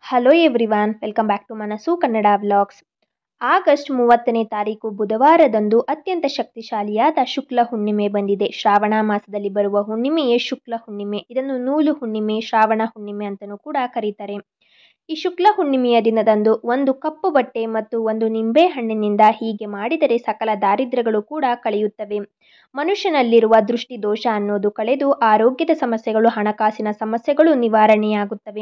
hello everyone welcome back to Manassu Kannada vlogs August ಮೂವತ್ತನೇ ತಾರೀಕು ಬುಧವಾರದಂದು ಅತ್ಯಂತ ಶಕ್ತಿಶಾಲಿಯಾದ ಶುಕ್ಲ ಹುಣ್ಣಿಮೆ ಬಂದಿದೆ ಶ್ರಾವಣ ಮಾಸದಲ್ಲಿ ಬರುವ ಹುಣ್ಣಿಮೆಯೇ ಶುಕ್ಲ ಹುಣ್ಣಿಮೆ ಇದನ್ನು ನೂಲು ಹುಣ್ಣಿಮೆ ಶ್ರಾವಣ ಹುಣ್ಣಿಮೆ ಅಂತಲೂ ಕೂಡ ಕರೀತಾರೆ ಈ ಶುಕ್ಲ ಹುಣ್ಣಿಮೆಯ ದಿನದಂದು ಒಂದು ಕಪ್ಪು ಬಟ್ಟೆ ಮತ್ತು ಒಂದು ನಿಂಬೆ ಹಣ್ಣಿನಿಂದ ಹೀಗೆ ಮಾಡಿದರೆ ಸಕಲ ದಾರಿದ್ರ್ಯಗಳು ಕೂಡ ಕಳೆಯುತ್ತವೆ ಮನುಷ್ಯನಲ್ಲಿರುವ ದೃಷ್ಟಿ ದೋಷ ಅನ್ನೋದು ಕಳೆದು ಆರೋಗ್ಯದ ಸಮಸ್ಯೆಗಳು ಹಣಕಾಸಿನ ಸಮಸ್ಯೆಗಳು ನಿವಾರಣೆಯಾಗುತ್ತವೆ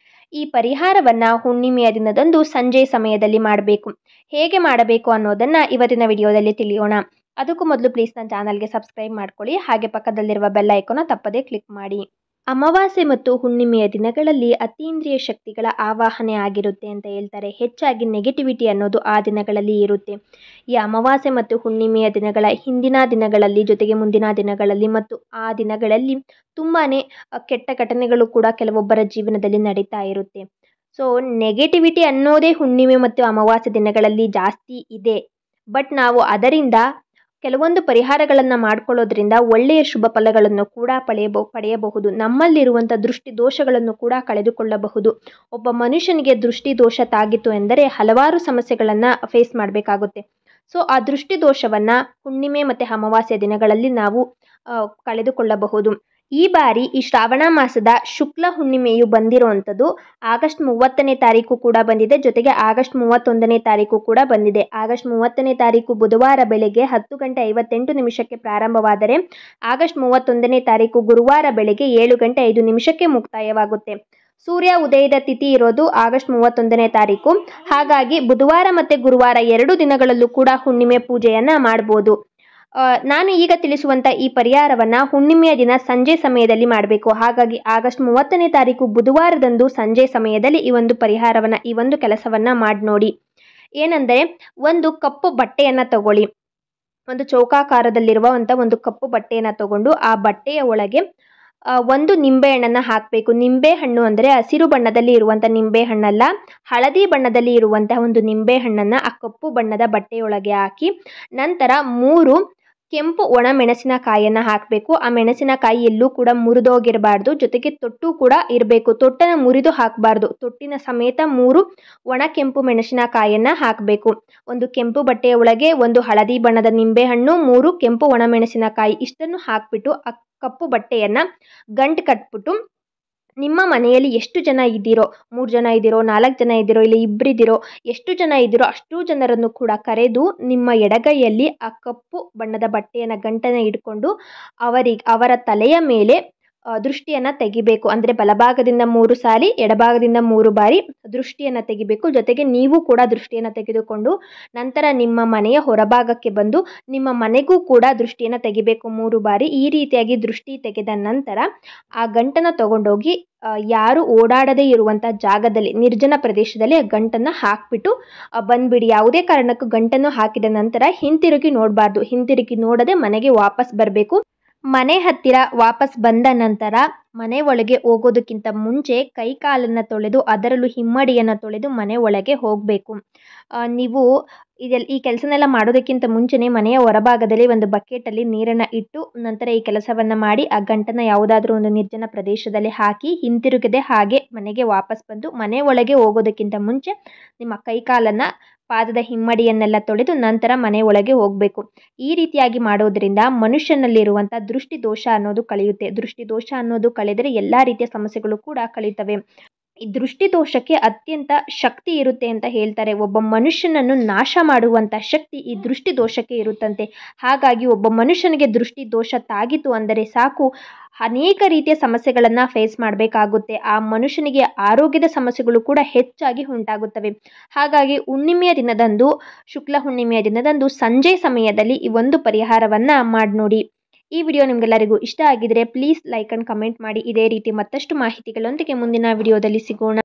ಈ ಪರಿಹಾರವನ್ನು ಹುಣ್ಣಿಮೆಯ ದಿನದಂದು ಸಂಜೆ ಸಮಯದಲ್ಲಿ ಮಾಡಬೇಕು ಹೇಗೆ ಮಾಡಬೇಕು ಅನ್ನೋದನ್ನು ಇವತ್ತಿನ ವಿಡಿಯೋದಲ್ಲಿ ತಿಳಿಯೋಣ ಅದಕ್ಕೂ ಮೊದಲು ಪ್ಲೀಸ್ ನನ್ನ ಚಾನಲ್ಗೆ ಸಬ್ಸ್ಕ್ರೈಬ್ ಮಾಡ್ಕೊಳ್ಳಿ ಹಾಗೆ ಪಕ್ಕದಲ್ಲಿರುವ ಬೆಲ್ ಐಕೋನ ತಪ್ಪದೇ ಕ್ಲಿಕ್ ಮಾಡಿ ಅಮಾವಾಸ್ಯೆ ಮತ್ತು ಹುಣ್ಣಿಮೆಯ ದಿನಗಳಲ್ಲಿ ಅತೀಂದ್ರಿಯ ಶಕ್ತಿಗಳ ಆವಾಹನೆ ಆಗಿರುತ್ತೆ ಅಂತ ಹೇಳ್ತಾರೆ ಹೆಚ್ಚಾಗಿ ನೆಗೆಟಿವಿಟಿ ಅನ್ನೋದು ಆ ದಿನಗಳಲ್ಲಿ ಇರುತ್ತೆ ಈ ಅಮಾವಾಸ್ಯೆ ಮತ್ತು ಹುಣ್ಣಿಮೆಯ ದಿನಗಳ ಹಿಂದಿನ ದಿನಗಳಲ್ಲಿ ಜೊತೆಗೆ ಮುಂದಿನ ದಿನಗಳಲ್ಲಿ ಮತ್ತು ಆ ದಿನಗಳಲ್ಲಿ ತುಂಬಾ ಕೆಟ್ಟ ಘಟನೆಗಳು ಕೂಡ ಕೆಲವೊಬ್ಬರ ಜೀವನದಲ್ಲಿ ನಡೀತಾ ಇರುತ್ತೆ ಸೊ ನೆಗೆಟಿವಿಟಿ ಅನ್ನೋದೇ ಹುಣ್ಣಿಮೆ ಮತ್ತು ಅಮಾವಾಸ್ಯೆ ದಿನಗಳಲ್ಲಿ ಜಾಸ್ತಿ ಇದೆ ಬಟ್ ನಾವು ಅದರಿಂದ ಕೆಲವೊಂದು ಪರಿಹಾರಗಳನ್ನು ಮಾಡ್ಕೊಳ್ಳೋದ್ರಿಂದ ಒಳ್ಳೆಯ ಶುಭ ಫಲಗಳನ್ನು ಕೂಡ ಪಡೆಯಬ ಪಡೆಯಬಹುದು ನಮ್ಮಲ್ಲಿರುವಂಥ ದೃಷ್ಟಿ ದೋಷಗಳನ್ನು ಕೂಡ ಕಳೆದುಕೊಳ್ಳಬಹುದು ಒಬ್ಬ ಮನುಷ್ಯನಿಗೆ ದೃಷ್ಟಿ ದೋಷ ತಾಗಿತು ಎಂದರೆ ಹಲವಾರು ಸಮಸ್ಯೆಗಳನ್ನು ಫೇಸ್ ಮಾಡಬೇಕಾಗುತ್ತೆ ಸೊ ಆ ದೃಷ್ಟಿ ದೋಷವನ್ನು ಹುಣ್ಣಿಮೆ ಮತ್ತು ಅಮಾವಾಸ್ಯ ದಿನಗಳಲ್ಲಿ ನಾವು ಕಳೆದುಕೊಳ್ಳಬಹುದು ಈ ಬಾರಿ ಈ ಶ್ರಾವಣ ಮಾಸದ ಶುಕ್ಲ ಹುಣ್ಣಿಮೆಯು ಬಂದಿರುವಂಥದ್ದು ಆಗಸ್ಟ್ ಮೂವತ್ತನೇ ತಾರೀಕು ಕೂಡ ಬಂದಿದೆ ಜೊತೆಗೆ ಆಗಸ್ಟ್ ಮೂವತ್ತೊಂದನೇ ತಾರೀಕು ಕೂಡ ಬಂದಿದೆ ಆಗಸ್ಟ್ ಮೂವತ್ತನೇ ತಾರೀಕು ಬುಧವಾರ ಬೆಳಗ್ಗೆ ಹತ್ತು ಗಂಟೆ ಐವತ್ತೆಂಟು ನಿಮಿಷಕ್ಕೆ ಪ್ರಾರಂಭವಾದರೆ ಆಗಸ್ಟ್ ಮೂವತ್ತೊಂದನೇ ತಾರೀಕು ಗುರುವಾರ ಬೆಳಗ್ಗೆ ಏಳು ಗಂಟೆ ಐದು ನಿಮಿಷಕ್ಕೆ ಮುಕ್ತಾಯವಾಗುತ್ತೆ ಸೂರ್ಯ ಉದಯದ ತಿಥಿ ಇರೋದು ಆಗಸ್ಟ್ ಮೂವತ್ತೊಂದನೇ ತಾರೀಕು ಹಾಗಾಗಿ ಬುಧವಾರ ಮತ್ತು ಗುರುವಾರ ಎರಡು ದಿನಗಳಲ್ಲೂ ಕೂಡ ಹುಣ್ಣಿಮೆ ಪೂಜೆಯನ್ನು ಮಾಡ್ಬೋದು ನಾನು ಈಗ ತಿಳಿಸುವಂಥ ಈ ಪರಿಹಾರವನ್ನು ಹುಣ್ಣಿಮೆಯ ದಿನ ಸಂಜೆ ಸಮಯದಲ್ಲಿ ಮಾಡಬೇಕು ಹಾಗಾಗಿ ಆಗಸ್ಟ್ ಮೂವತ್ತನೇ ತಾರೀಕು ಬುಧವಾರದಂದು ಸಂಜೆ ಸಮಯದಲ್ಲಿ ಈ ಒಂದು ಪರಿಹಾರವನ್ನು ಈ ಒಂದು ಕೆಲಸವನ್ನು ಮಾಡಿ ನೋಡಿ ಏನೆಂದರೆ ಒಂದು ಕಪ್ಪು ಬಟ್ಟೆಯನ್ನು ತಗೊಳ್ಳಿ ಒಂದು ಚೌಕಾಕಾರದಲ್ಲಿರುವಂಥ ಒಂದು ಕಪ್ಪು ಬಟ್ಟೆಯನ್ನು ತಗೊಂಡು ಆ ಬಟ್ಟೆಯ ಒಳಗೆ ಒಂದು ನಿಂಬೆಹಣ್ಣನ್ನು ಹಾಕಬೇಕು ನಿಂಬೆಹಣ್ಣು ಅಂದರೆ ಹಸಿರು ಬಣ್ಣದಲ್ಲಿ ಇರುವಂಥ ನಿಂಬೆಹಣ್ಣಲ್ಲ ಹಳದಿ ಬಣ್ಣದಲ್ಲಿ ಇರುವಂತಹ ಒಂದು ನಿಂಬೆಹಣ್ಣನ್ನು ಆ ಕಪ್ಪು ಬಣ್ಣದ ಬಟ್ಟೆಯೊಳಗೆ ಹಾಕಿ ನಂತರ ಮೂರು ಕೆಂಪು ಒಣ ಮೆಣಸಿನಕಾಯಿಯನ್ನು ಹಾಕಬೇಕು ಆ ಮೆಣಸಿನಕಾಯಿ ಎಲ್ಲೂ ಕೂಡ ಮುರಿದೋಗಿರಬಾರ್ದು ಜೊತೆಗೆ ತೊಟ್ಟು ಕೂಡ ಇರಬೇಕು ತೊಟ್ಟನ್ನು ಮುರಿದು ಹಾಕಬಾರ್ದು ತೊಟ್ಟಿನ ಸಮೇತ ಮೂರು ಒಣ ಕೆಂಪು ಮೆಣಸಿನಕಾಯಿಯನ್ನು ಹಾಕಬೇಕು ಒಂದು ಕೆಂಪು ಬಟ್ಟೆಯ ಒಳಗೆ ಒಂದು ಹಳದಿ ಬಣ್ಣದ ನಿಂಬೆಹಣ್ಣು ಮೂರು ಕೆಂಪು ಒಣ ಮೆಣಸಿನಕಾಯಿ ಇಷ್ಟನ್ನು ಹಾಕಿಬಿಟ್ಟು ಆ ಕಪ್ಪು ಬಟ್ಟೆಯನ್ನು ಗಂಟು ಕಟ್ಬಿಟ್ಟು ನಿಮ್ಮ ಮನೆಯಲ್ಲಿ ಎಷ್ಟು ಜನ ಇದ್ದೀರೋ ಮೂರು ಜನ ಇದ್ದೀರೋ ನಾಲ್ಕು ಜನ ಇದ್ದೀರೋ ಇಲ್ಲ ಇಬ್ಬರಿದ್ದೀರೋ ಎಷ್ಟು ಜನ ಇದ್ದೀರೋ ಅಷ್ಟು ಜನರನ್ನು ಕೂಡ ಕರೆದು ನಿಮ್ಮ ಎಡಗೈಯಲ್ಲಿ ಆ ಕಪ್ಪು ಬಣ್ಣದ ಬಟ್ಟೆಯನ್ನು ಗಂಟನ್ನು ಇಟ್ಕೊಂಡು ಅವರಿಗೆ ಅವರ ತಲೆಯ ಮೇಲೆ ದೃಷ್ಟಿಯನ್ನು ತೆಗಿಬೇಕು ಅಂದರೆ ಬಲಭಾಗದಿಂದ ಮೂರು ಸಾರಿ ಎಡಭಾಗದಿಂದ ಮೂರು ಬಾರಿ ದೃಷ್ಟಿಯನ್ನು ತೆಗಿಬೇಕು ಜೊತೆಗೆ ನೀವು ಕೂಡ ದೃಷ್ಟಿಯನ್ನು ತೆಗೆದುಕೊಂಡು ನಂತರ ನಿಮ್ಮ ಮನೆಯ ಹೊರಭಾಗಕ್ಕೆ ಬಂದು ನಿಮ್ಮ ಮನೆಗೂ ಕೂಡ ದೃಷ್ಟಿಯನ್ನು ತೆಗಿಬೇಕು ಮೂರು ಬಾರಿ ಈ ರೀತಿಯಾಗಿ ದೃಷ್ಟಿ ತೆಗೆದ ನಂತರ ಆ ಗಂಟನ್ನು ತಗೊಂಡೋಗಿ ಯಾರು ಓಡಾಡದೇ ಇರುವಂಥ ಜಾಗದಲ್ಲಿ ನಿರ್ಜನ ಪ್ರದೇಶದಲ್ಲಿ ಆ ಗಂಟನ್ನು ಹಾಕಿಬಿಟ್ಟು ಬಂದುಬಿಡಿ ಯಾವುದೇ ಕಾರಣಕ್ಕೂ ಗಂಟನ್ನು ಹಾಕಿದ ನಂತರ ಹಿಂತಿರುಗಿ ನೋಡಬಾರ್ದು ಹಿಂತಿರುಗಿ ನೋಡದೆ ಮನೆಗೆ ವಾಪಸ್ ಬರಬೇಕು ಮನೆ ಹತ್ತಿರ ವಾಪಸ್ ಬಂದ ನಂತರ ಮನೆ ಒಳಗೆ ಹೋಗೋದಕ್ಕಿಂತ ಮುಂಚೆ ಕೈ ಕಾಲನ್ನು ತೊಳೆದು ಅದರಲ್ಲೂ ಹಿಮ್ಮಡಿಯನ್ನು ತೊಳೆದು ಮನೆ ಒಳಗೆ ಹೋಗಬೇಕು ನೀವು ಇದೆಲ್ಲ ಈ ಕೆಲಸನೆಲ್ಲ ಮಾಡೋದಕ್ಕಿಂತ ಮುಂಚೆನೇ ಮನೆಯ ಹೊರಭಾಗದಲ್ಲಿ ಒಂದು ಬಕೆಟಲ್ಲಿ ನೀರನ್ನು ಇಟ್ಟು ನಂತರ ಈ ಕೆಲಸವನ್ನು ಮಾಡಿ ಆ ಗಂಟನ್ನು ಯಾವುದಾದ್ರೂ ಒಂದು ನಿರ್ಜನ ಪ್ರದೇಶದಲ್ಲಿ ಹಾಕಿ ಹಿಂತಿರುಗದೆ ಹಾಗೆ ಮನೆಗೆ ವಾಪಸ್ ಬಂದು ಮನೆ ಒಳಗೆ ಹೋಗೋದಕ್ಕಿಂತ ಮುಂಚೆ ನಿಮ್ಮ ಕೈ ಕಾಲನ್ನು ಪಾದದ ಹಿಮ್ಮಡಿಯನ್ನೆಲ್ಲ ತೊಳೆದು ನಂತರ ಮನೆ ಒಳಗೆ ಹೋಗಬೇಕು ಈ ರೀತಿಯಾಗಿ ಮಾಡೋದರಿಂದ ಮನುಷ್ಯನಲ್ಲಿರುವಂಥ ದೃಷ್ಟಿ ದೋಷ ಅನ್ನೋದು ಕಳೆಯುತ್ತೆ ದೃಷ್ಟಿ ದೋಷ ಅನ್ನೋದು ಕಳೆದರೆ ಎಲ್ಲ ರೀತಿಯ ಸಮಸ್ಯೆಗಳು ಕೂಡ ಕಳೀತವೆ ಈ ದೃಷ್ಟಿ ದೋಷಕ್ಕೆ ಅತ್ಯಂತ ಶಕ್ತಿ ಇರುತ್ತೆ ಅಂತ ಹೇಳ್ತಾರೆ ಒಬ್ಬ ಮನುಷ್ಯನನ್ನು ನಾಶ ಮಾಡುವಂಥ ಶಕ್ತಿ ಈ ದೃಷ್ಟಿ ದೋಷಕ್ಕೆ ಇರುತ್ತಂತೆ ಹಾಗಾಗಿ ಒಬ್ಬ ಮನುಷ್ಯನಿಗೆ ದೃಷ್ಟಿ ದೋಷ ತಾಗಿತು ಅಂದರೆ ಸಾಕು ಅನೇಕ ರೀತಿಯ ಸಮಸ್ಯೆಗಳನ್ನು ಫೇಸ್ ಮಾಡಬೇಕಾಗುತ್ತೆ ಆ ಮನುಷ್ಯನಿಗೆ ಆರೋಗ್ಯದ ಸಮಸ್ಯೆಗಳು ಕೂಡ ಹೆಚ್ಚಾಗಿ ಉಂಟಾಗುತ್ತವೆ ಹಾಗಾಗಿ ಹುಣ್ಣಿಮೆಯ ದಿನದಂದು ಶುಕ್ಲ ಹುಣ್ಣಿಮೆಯ ದಿನದಂದು ಸಂಜೆ ಸಮಯದಲ್ಲಿ ಈ ಒಂದು ಪರಿಹಾರವನ್ನು ಮಾಡಿ ನೋಡಿ ಈ ವಿಡಿಯೋ ನಿಮಗೆಲ್ಲರಿಗೂ ಇಷ್ಟ ಆಗಿದರೆ ಪ್ಲೀಸ್ ಲೈಕ್ ಆ್ಯಂಡ್ ಕಮೆಂಟ್ ಮಾಡಿ ಇದೇ ರೀತಿ ಮತ್ತಷ್ಟು ಮಾಹಿತಿಗಳೊಂದಿಗೆ ಮುಂದಿನ ವಿಡಿಯೋದಲ್ಲಿ ಸಿಗೋಣ